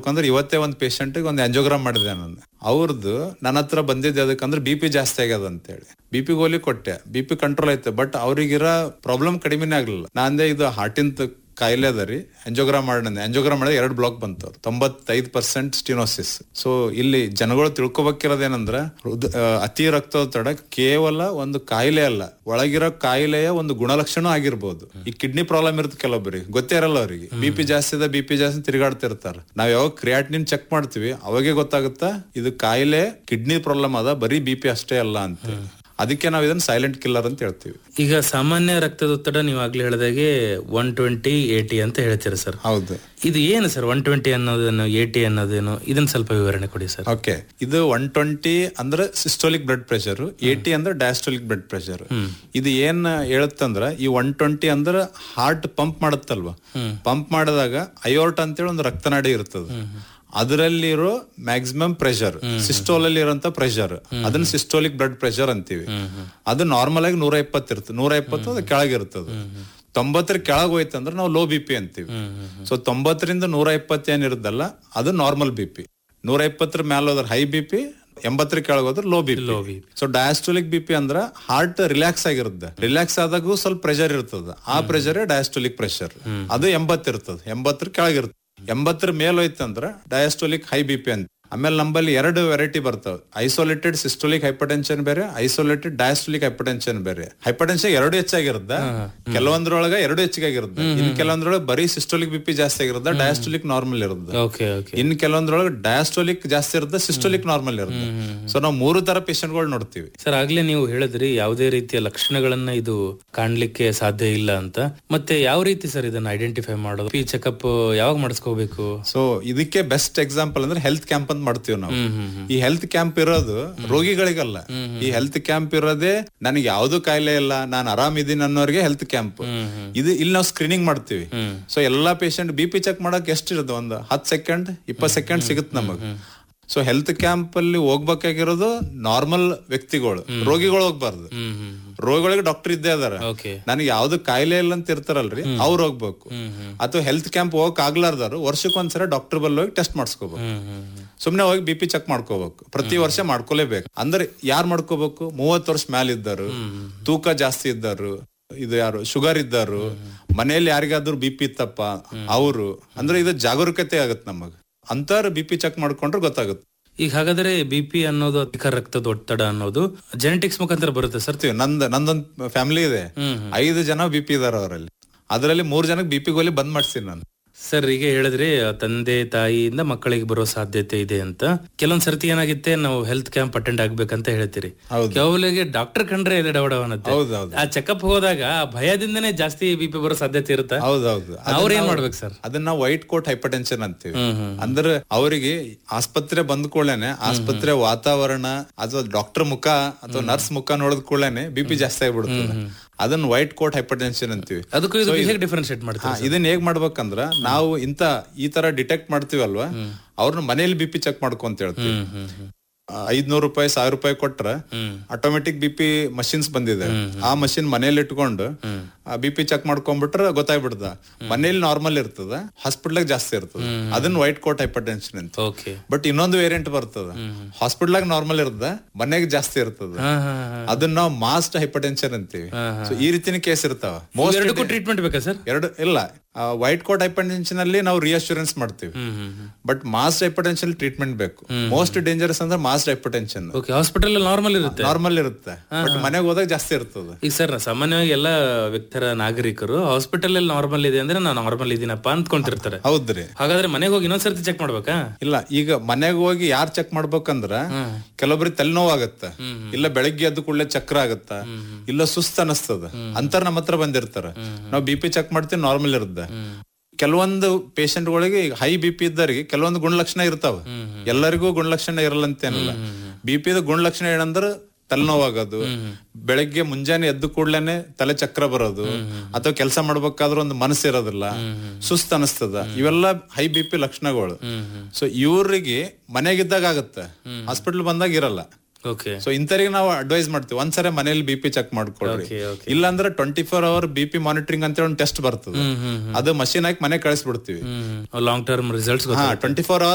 ಅಂದ್ರೆ ಇವತ್ತೇ ಒಂದು ಪೇಷಂಟ್ ಒಂದು ಆಂಜೋಗ್ರಾಮ್ ಮಾಡಿದೆ ನಾನು ಅವ್ರದ್ದು ನನ್ನ ಹತ್ರ ಬಂದಿದ್ದೆ ಅದಕ್ಕಂದ್ರೆ ಬಿ ಪಿ ಜಾಸ್ತಿ ಆಗ್ಯದ ಅಂತೇಳಿ ಬಿ ಪಿ ಗೋಲಿ ಕೊಟ್ಟೆ ಬಿ ಪಿ ಕಂಟ್ರೋಲ್ ಐತೆ ಬಟ್ ಅವ್ರಿಗಿರೋ ಪ್ರಾಬ್ಲಮ್ ಕಡಿಮೆನೇ ಆಗ್ಲಿಲ್ಲ ನಾಂದೆ ಇದು ಹಾರ್ಟಿಂದ ಕಾಯಿಲೆ ಅದ ರೀ ಎಂಜೋಗ್ರಾಮ್ ಮಾಡಿದೆ ಎಂಜೋಗ್ರಾಮ್ ಮಾಡಿದ್ರೆ ಎರಡು ಬ್ಲಾಕ್ ಬಂತು ತೊಂಬತ್ತೈದು ಪರ್ಸೆಂಟ್ ಸ್ಟಿನೋಸಿಸ್ ಸೊ ಇಲ್ಲಿ ಜನಗಳು ತಿಳ್ಕೊಬೇಕಿರೋದೇನಂದ್ರ ಹೃದ- ಆ, ಅತಿ ರಕ್ತದೊತ್ತಡ ಕೇವಲ ಒಂದು ಕಾಯಿಲೆ ಅಲ್ಲ ಒಳಗಿರೋ ಕಾಯಿಲೆಯ ಒಂದು ಗುಣಲಕ್ಷಣ ಆಗಿರ್ಬೋದು ಈ ಕಿಡ್ನಿ ಪ್ರಾಬ್ಲಮ್ ಇರುತ್ತೆ ಕೆಲವೊಬ್ಬರಿಗೆ ಗೊತ್ತೇ ಇರಲ್ಲ ಅವರಿಗೆ ಬಿ ಪಿ ಜಾಸ್ತಿ ಇದೆ ಬಿ ಪಿ ಜಾಸ್ತಿ ತಿರುಗಾಡ್ತಿರ್ತಾರ ನಾವ್ ಯಾವಾಗ ಕ್ರಿಯಾಟಿನಿನ್ ಚೆಕ್ ಮಾಡ್ತೀವಿ ಅವಾಗೆ ಗೊತ್ತಾಗುತ್ತಾ ಇದು ಕಾಯಿಲೆ ಕಿಡ್ನಿ ಪ್ರಾಬ್ಲಮ್ ಅದ ಬರೀ ಬಿ ಪಿ ಅಷ್ಟೇ ಅಲ್ಲ ಅಂತ ಅದಕ್ಕೆ ನಾವ್ ಇದನ್ನ ಸೈಲೆಂಟ್ ಕಿಲ್ಲರ್ ಅಂತ ಹೇಳ್ತೀವಿ ಈಗ ಸಾಮಾನ್ಯ ರಕ್ತದೊತ್ತಡ ನೀವು ಆಗ್ಲೇ ಹೇಳಿದಾಗೆ ಒನ್ ಟ್ವೆಂಟಿ ಏಟಿ ಅಂತ ಹೇಳ್ತೀರಾ ಸರ್ ಹೌದು ಇದು ಏನು ಸರ್ ಒನ್ ಟ್ವೆಂಟಿ ಅನ್ನೋದೇನು ಏಟಿ ಅನ್ನೋದೇನು ಇದನ್ನ ಸ್ವಲ್ಪ ವಿವರಣೆ ಕೊಡಿ ಸರ್ ಓಕೆ ಇದು ಒನ್ ಟ್ವೆಂಟಿ ಅಂದ್ರೆ ಸಿಸ್ಟೋಲಿಕ್ ಬ್ಲಡ್ ಪ್ರೆಷರ್ ಏಟಿ ಅಂದ್ರೆ ಡಯಾಸ್ಟೋಲಿಕ್ ಬ್ಲಡ್ ಪ್ರೆಷರ್ ಇದು ಏನ್ ಹೇಳುತ್ತಂದ್ರ ಈ ಒನ್ ಟ್ವೆಂಟಿ ಅಂದ್ರೆ ಹಾರ್ಟ್ ಪಂಪ್ ಮಾಡುತ್ತಲ್ವಾ ಪಂಪ್ ಮಾಡಿದಾಗ ಅಯೋರ್ಟ್ ಅಂತೇಳಿ ಒಂದು ರಕ್ತನಾಡಿ ಇರ್ತದೆ ಅದರಲ್ಲಿರೋ ಮ್ಯಾಕ್ಸಿಮಮ್ ಪ್ರೆಷರ್ ಸಿಸ್ಟೋಲ್ ಅಲ್ಲಿ ಇರೋಂತ ಪ್ರೆಷರ್ ಅದನ್ನ ಸಿಸ್ಟೋಲಿಕ್ ಬ್ಲಡ್ ಪ್ರೆಷರ್ ಅಂತೀವಿ ಅದು ನಾರ್ಮಲ್ ಆಗಿ ನೂರ ಇಪ್ಪತ್ತು ಇರ್ತದೆ ನೂರ ಇಪ್ಪತ್ತು ಅದು ಕೆಳಗಿರ್ತದೆ ತೊಂಬತ್ತರ ಕೆಳಗೆ ಹೋಯ್ತಂದ್ರೆ ನಾವು ಲೋ ಬಿ ಪಿ ಅಂತೀವಿ ಸೊ ತೊಂಬತ್ತರಿಂದ ನೂರ ಇಪ್ಪತ್ತು ಏನಿರುತ್ತಲ್ಲ ಅದು ನಾರ್ಮಲ್ ಬಿ ಪಿ ನೂರ ಇಪ್ಪತ್ತರ ಮೇಲೆ ಹೋದ್ರೆ ಹೈ ಬಿ ಪಿ ಎಂಬತ್ತರ ಕೆಳಗೆ ಹೋದ್ರೆ low B P so diastolic B P ಅಂದ್ರೆ ಹಾರ್ಟ್ ರಿಲ್ಯಾಕ್ಸ್ ಆಗಿರುತ್ತೆ ರಿಲ್ಯಾಕ್ಸ್ ಆದಾಗೂ ಸ್ವಲ್ಪ ಪ್ರೆಷರ್ ಇರ್ತದೆ ಆ ಪ್ರೆಷರ್ ಡಯಾಸ್ಟೋಲಿಕ್ ಪ್ರೆಷರ್ ಅದು ಎಂಬತ್ ಇರ್ತದೆ ಎಂಬತ್ತರ ಕೆಳಗಿರ್ತದೆ ಎಂಬತ್ತರ ಮೇಲ್ ಹೋಯ್ತಂದ್ರ ಡಯಾಸ್ಟೋಲಿಕ್ ಹೈ ಬಿ ಪಿ ಅಂತ ಆಮೇಲೆ ನಮ್ಮಲ್ಲಿ ಎರಡು ವೆರೈಟಿ ಬರ್ತವೆ ಐಸೋಲೇಟೆಡ್ ಸಿಸ್ಟೋಲಿಕ್ ಹೈಪರ್ಟೆನ್ಷನ್ ಬೇರೆ ಐಸೋಲೇಟೆಡ್ ಡಯಾಸ್ಟೋಲಿಕ್ ಹೈಪರ್ಟೆನ್ಷನ್ ಬೇರೆ ಹೈಪರ್ಟೆನ್ಷನ್ ಎರಡು ಹೆಚ್ಚಾಗಿರುತ್ತೆ ಕೆಲವೊಂದ್ರೊಳಗ ಎರಡು ಹೆಚ್ಚಿಗಾಗಿರುತ್ತೆ ಇನ್ ಕೆಲವೊಂದ್ರೊಳಗೆ ಬರೀ ಸಿಸ್ಟೋಲಿಕ್ ಬಿ ಪಿ ಜಾಸ್ತಿ ಆಗಿರುತ್ತೆ ಡಯಾಸ್ಟೋಲಿಕ್ ನಾರ್ಮಲ್ ಇರುತ್ತೆ ಓಕೆ ಓಕೆ ಇನ್ ಕೆಲವೊಂದ್ರೊಳಗೆ ಡಯಾಸ್ಟೋಲಿಕ್ ಜಾಸ್ತಿ ಇರುತ್ತೆ ಸಿಸ್ಟೋಲಿಕ್ ನಾರ್ಮಲ್ ಇರುತ್ತೆ ಸೊ ನಾವು ಮೂರು ತರ ಪೇಷಂಟ್ಗಳು ನೋಡ್ತೀವಿ ಸರ್ ಆಗ್ಲೇ ನೀವು ಹೇಳಿದ್ರಿ ಯಾವುದೇ ರೀತಿಯ ಲಕ್ಷಣಗಳನ್ನ ಇದು ಕಾಣ್ಲಿಕ್ಕೆ ಸಾಧ್ಯ ಇಲ್ಲ ಅಂತ ಮತ್ತೆ ಯಾವ ರೀತಿ ಸರ್ ಇದನ್ನ ಐಡೆಂಟಿಫೈ ಮಾಡೋದು ಈ ಚೆಕಪ್ ಯಾವಾಗ ಮಾಡಿಸ್ಕೋಬೇಕು ಸೊ ಇದಕ್ಕೆ ಬೆಸ್ಟ್ ಎಕ್ಸಾಂಪಲ್ ಅಂದ್ರೆ ಹೆಲ್ತ್ ಕ್ಯಾಂಪ್ ಅಂತ ಮಾಡ್ತೀವಿ ನಾವು ಈ ಹೆಲ್ತ್ ಕ್ಯಾಂಪ್ ಇರೋದು ರೋಗಿಗಳಿಗಲ್ಲ ಈ ಹೆಲ್ತ್ ಕ್ಯಾಂಪ್ ಇರೋದೇ ನನಗೆ ಯಾವ್ದು ಕಾಯಿಲೆ ಇಲ್ಲ ನಾನು ಆರಾಮ್ ಇದೀನಿ ಅನ್ನೋರಿಗೆ ಹೆಲ್ತ್ ಕ್ಯಾಂಪ್ ಇದು ಇಲ್ಲಿ ನಾವು ಸ್ಕ್ರೀನಿಂಗ್ ಮಾಡ್ತೀವಿ ಸೊ ಎಲ್ಲಾ ಪೇಷಂಟ್ ಬಿ ಪಿ ಚೆಕ್ ಮಾಡಕ್ ಎಷ್ಟು ಇರುತ್ತೆ ಒಂದು ಹತ್ತು ಸೆಕೆಂಡ್ ಇಪ್ಪತ್ ಸೆಕೆಂಡ್ ಸಿಗುತ್ತೆ ನಮಗ್ ಸೊ ಹೆಲ್ತ್ ಕ್ಯಾಂಪ್ ಅಲ್ಲಿ ಹೋಗ್ಬೇಕಾಗಿರೋದು ನಾರ್ಮಲ್ ವ್ಯಕ್ತಿಗಳು ರೋಗಿಗಳು ಹೋಗ್ಬಾರ್ದು ರೋಗಿಗಳಿಗೆ ಡಾಕ್ಟರ್ ಇದ್ದೇ ಅದಾರ ಓಕೆ ನನಗೆ ಯಾವ್ದು ಕಾಯಿಲೆ ಇಲ್ಲ ಅಂತ ಇರ್ತಾರಲ್ರಿ ಅವ್ರು ಹೋಗ್ಬೇಕು ಅಥವಾ ಹೆಲ್ತ್ ಕ್ಯಾಂಪ್ ಹೋಗಕ್ ಆಗ್ಲಾರ್ದಾರು ವರ್ಷಕ್ಕೆ ಒಂದ್ಸಲ ಡಾಕ್ಟರ್ ಬಲ್ಲಿ ಹೋಗಿ ಟೆಸ್ಟ್ ಮಾಡಿಸ್ಕೋಬೇಕು ಸುಮ್ನೆ ಹೋಗಿ ಬಿ ಪಿ ಚೆಕ್ ಮಾಡ್ಕೋಬೇಕು ಪ್ರತಿ ವರ್ಷ ಮಾಡ್ಕೊಲೇಬೇಕು ಅಂದ್ರೆ ಯಾರು ಮಾಡ್ಕೋಬೇಕು ಮೂವತ್ತು ವರ್ಷ ಮ್ಯಾಲ ಇದ್ದಾರು ತೂಕ ಜಾಸ್ತಿ ಇದ್ದಾರು ಇದು ಯಾರು ಶುಗರ್ ಇದ್ದಾರು ಮನೆಯಲ್ಲಿ ಯಾರಿಗಾದ್ರೂ ಬಿ ಪಿ ಇತ್ತಪ್ಪ ಅವರು ಅಂದ್ರೆ ಇದು ಜಾಗರೂಕತೆ ಆಗತ್ತೆ ನಮಗ್ ಅಂತಾರ ಬಿ ಪಿ ಚೆಕ್ ಮಾಡ್ಕೊಂಡ್ರೆ ಗೊತ್ತಾಗುತ್ತೆ ಈಗ ಹಾಗಾದ್ರೆ ಬಿ ಪಿ ಅನ್ನೋದು ಅಧಿಕ ರಕ್ತದ ಒತ್ತಡ ಅನ್ನೋದು ಜೆನೆಟಿಕ್ಸ್ ಮುಖಾಂತರ ಬರುತ್ತೆ ಸರ್ ಬರ್ತೀವಿ ನಂದ್ ನಂದೊಂದ್ ಫ್ಯಾಮಿಲಿ ಇದೆ ಐದು ಜನ ಬಿ ಪಿ ಇದಾರ ಅವರಲ್ಲಿ ಅದರಲ್ಲಿ ಮೂರ್ ಜನಕ್ಕೆ ಬಿ ಪಿ ಗೋಲಿ ಬಂದ್ ಮಾಡ್ತೀನಿ ನಾನು ಸರ್ ಈಗ ಹೇಳಿದ್ರೆ ತಂದೆ ತಾಯಿಯಿಂದ ಮಕ್ಕಳಿಗೆ ಬರೋ ಸಾಧ್ಯತೆ ಇದೆ ಅಂತ ಕೆಲವೊಂದ್ ಸರ್ತಿ ಏನಾಗುತ್ತೆ ನಾವು ಹೆಲ್ತ್ ಕ್ಯಾಂಪ್ ಅಟೆಂಡ್ ಆಗ್ಬೇಕಂತ ಹೇಳ್ತೀರಿ ಹೌದು. ಕೆಲವರಿಗೆ ಡಾಕ್ಟರ್ ಕಂಡ್ರೆ ಎಲ್ಲ ಡೌಡ್ ಅವನತ್ತೆ ಹೌದೌದು ಆ ಚೆಕಪ್ ಹೋದಾಗ ಆ ಭಯದಿಂದನೇ ಜಾಸ್ತಿ ಬಿ ಪಿ ಬರೋ ಸಾಧ್ಯತೆ ಇರುತ್ತಾ ಹೌದೌದು ಅವ್ರ ಏನ್ ಮಾಡ್ಬೇಕು ಸರ್ ಅದನ್ನ ವೈಟ್ ಕೋಟ್ ಹೈಪರ್ಟೆನ್ಷನ್ ಅಂತೀವಿ ಅಂದ್ರೆ ಅವರಿಗೆ ಆಸ್ಪತ್ರೆ ಬಂದ ಕೂಡಲೇನೆ ಆಸ್ಪತ್ರೆ ವಾತಾವರಣ ಅಥವಾ ಡಾಕ್ಟರ್ ಮುಖ ಅಥವಾ ನರ್ಸ್ ಮುಖ ನೋಡಿದ ಕೂಡಲೇನೆ ಬಿ ಪಿ ಜಾಸ್ತಿ ಆಗ್ಬಿಡುತ್ತದೆ ಅದನ್ನ ವೈಟ್ ಕೋಟ್ ಹೈಪರ್ಟೆನ್ಷನ್ ಅಂತೀವಿ ಅದಕ್ಕೂ ಇದು ಹೇಗೆ ಡಿಫ್ರೆನ್ಶಿಯೇಟ್ ಮಾಡ್ತೀವಿ ಹಾ, ಇದನ್ನ ಹೇಗ್ ಮಾಡ್ಬೇಕಂದ್ರ ನಾವು ಇಂತ ಈ ತರ ಡಿಟೆಕ್ಟ್ ಮಾಡ್ತೀವಲ್ವಾ ಅವ್ರನ್ನ ಮನೇಲಿ ಬಿ ಪಿ ಚೆಕ್ ಮಾಡ್ಕೊಂತ ಹೇಳ್ತೀವಿ ಐದ್ನೂರು ರೂಪಾಯಿ ಸಾವಿರ ರೂಪಾಯಿ ಕೊಟ್ರ ಆಟೋಮೆಟಿಕ್ ಬಿ ಪಿ ಮಷಿನ್ಸ್ ಬಂದಿದೆ ಆ ಮಷಿನ್ ಮನೇಲಿ ಇಟ್ಕೊಂಡು ಬಿ ಪಿ ಚೆಕ್ ಮಾಡ್ಕೊಂಡ್ಬಿಟ್ರೆ ಗೊತ್ತಾಗ್ಬಿಡ್ದ ಮನೇಲಿ ನಾರ್ಮಲ್ ಇರ್ತದ ಹಾಸ್ಪಿಟ್ಲಾಗ ಜಾಸ್ತಿ ಇರ್ತದ ಅದನ್ನ ವೈಟ್ ಕೋಟ್ ಹೈಪರ್ಟೆನ್ಷನ್ ಅಂತ ಓಕೆ ಬಟ್ ಇನ್ನೊಂದು ವೇರಿಯಂಟ್ ಬರ್ತದ ಹಾಸ್ಪಿಟ್ಲಾಗ ನಾರ್ಮಲ್ ಇರ್ತದ ಮನೆಗೆ ಜಾಸ್ತಿ ಇರ್ತದ ಹಾ ಹಾ ಹಾ ಅದನ್ನ ನಾವು ಮಾಸ್ಟ್ ಹೈಪರ್ಟೆನ್ಷನ್ ಅಂತೀವಿ ಸೊ ಈ ರೀತಿನ ಕೇಸ್ ಇರ್ತಾವ ಮೋಸ್ಟ್ ಎರಡಕ್ಕೂ ಟ್ರೀಟ್ಮೆಂಟ್ ಬೇಕಾ ಸರ್ ಎರಡು ಇಲ್ಲ ವೈಟ್ ಕೋಟ್ ಹೈಪರ್ಟೆನ್ಷನ್ ಅಲ್ಲಿ ನಾವು ರಿಯಶ್ಯೂರೆನ್ಸ್ ಮಾಡ್ತೀವಿ ಬಟ್ ಮಾಸ್ಟ್ ಹೈಪರ್ಟೆನ್ಷನ್ ಟ್ರೀಟ್ಮೆಂಟ್ ಬೇಕು ಮೋಸ್ಟ್ ಡೇಂಜರಸ್ ಅಂದ್ರೆ masked hypertension okay hospital normal ಇರುತ್ತೆ ನಾರ್ಮಲ್ ಇರುತ್ತೆ ಬಟ್ ಮನೆಗೆ ಹೋದಾಗ ಜಾಸ್ತಿ ಇರ್ತದೆ ಈಗ ಸರ್ ಸಾಮಾನ್ಯವಾಗಿ ಎಲ್ಲ ವ್ಯಕ್ತರ ನಾಗರಿಕರು ಹಾಸ್ಪಿಟಲ್ ಅಲ್ಲಿ ನಾರ್ಮಲ್ ಇದೆ ಅಂದ್ರೆ ನಾನು ನಾರ್ಮಲ್ ಇದೀನಪ್ಪ ಅಂದ್ಕೊಂಡಿರ್ತಾರೆ ಹೌದ್ರಿ ಹಾಗಾದ್ರೆ ಮನೆಗೆ ಹೋಗಿ ಇನ್ನೊಂದ್ಸರ್ತಿ ಚೆಕ್ ಮಾಡ್ಬೇಕಾ ಇಲ್ಲ ಈಗ ಮನೆಗೆ ಹೋಗಿ ಯಾರ್ ಚೆಕ್ ಮಾಡ್ಬೇಕಂದ್ರ ಕೆಲವೊಬ್ರಿಗೆ ತಲೆನೋವು ಆಗತ್ತ ಇಲ್ಲ ಬೆಳಗ್ಗೆ ಎದ್ದು ಕೂಡಲೇ ಚಕ್ರ ಆಗತ್ತ ಇಲ್ಲ ಸುಸ್ತ ಅನಸ್ತದ ಅಂತಾರ ನಮ್ಮ ಹತ್ರ ಬಂದಿರ್ತಾರ ನಾವು ಬಿ ಪಿ ಚೆಕ್ ಮಾಡ್ತೀವಿ ನಾರ್ಮಲ್ ಇರುತ್ತೆ ಕೆಲವೊಂದು ಪೇಷಂಟ್ಗಳಿಗೆ ಹೈ ಬಿ ಪಿ ಇದ್ದವರಿಗೆ ಕೆಲವೊಂದು ಗುಣಲಕ್ಷಣ ಇರ್ತಾವ ಎಲ್ಲರಿಗೂ ಗುಣಲಕ್ಷಣ ಇರಲ್ಲ ಅಂತೇನಿಲ್ಲ ಬಿ ಪಿ ಗುಣಲಕ್ಷಣ ಏನಂದ್ರ ತಲೆನೋವಾಗೋದು ಬೆಳಗ್ಗೆ ಮುಂಜಾನೆ ಎದ್ದು ಕೂಡ್ಲೇನೆ ತಲೆ ಚಕ್ರ ಬರೋದು ಅಥವಾ ಕೆಲಸ ಮಾಡ್ಬೇಕಾದ್ರೆ ಒಂದು ಮನಸ್ಸು ಇರೋದಿಲ್ಲ ಸುಸ್ತ್ ಅನಿಸ್ತದ ಇವೆಲ್ಲ ಹೈ ಬಿ ಪಿ ಲಕ್ಷಣಗಳು ಸೊ ಇವ್ರಿಗೆ ಮನೆಗಿದ್ದಾಗ ಆಗತ್ತೆ ಹಾಸ್ಪಿಟಲ್ ಬಂದಾಗ ಇರಲ್ಲ ಓಕೆ ಸೊ ಇಂಥವ್ರಿಗೆ ನಾವು ಅಡ್ವೈಸ್ ಮಾಡ್ತೀವಿ ಒಂದ್ಸರಿ ಮನೇಲಿ ಬಿ ಪಿ ಚೆಕ್ ಮಾಡ್ಕೊಳ್ರಿ Okay, okay. ಇಲ್ಲಾಂದ್ರೆ twenty four hour B P monitoring ಅಂತ ಒಂದು ಟೆಸ್ಟ್ ಬರ್ತದೆ ಅದು ಮಷೀನ್ ಹಾಕಿ ಮನೆ ಕಳಿಸ್ಬಿಡ್ತೀವಿ ಲಾಂಗ್ ಟರ್ಮ್ ರಿಸಲ್ಟ್ಸ್ ಹಾ ಟ್ವೆಂಟಿ ಫೋರ್ ಅವರ್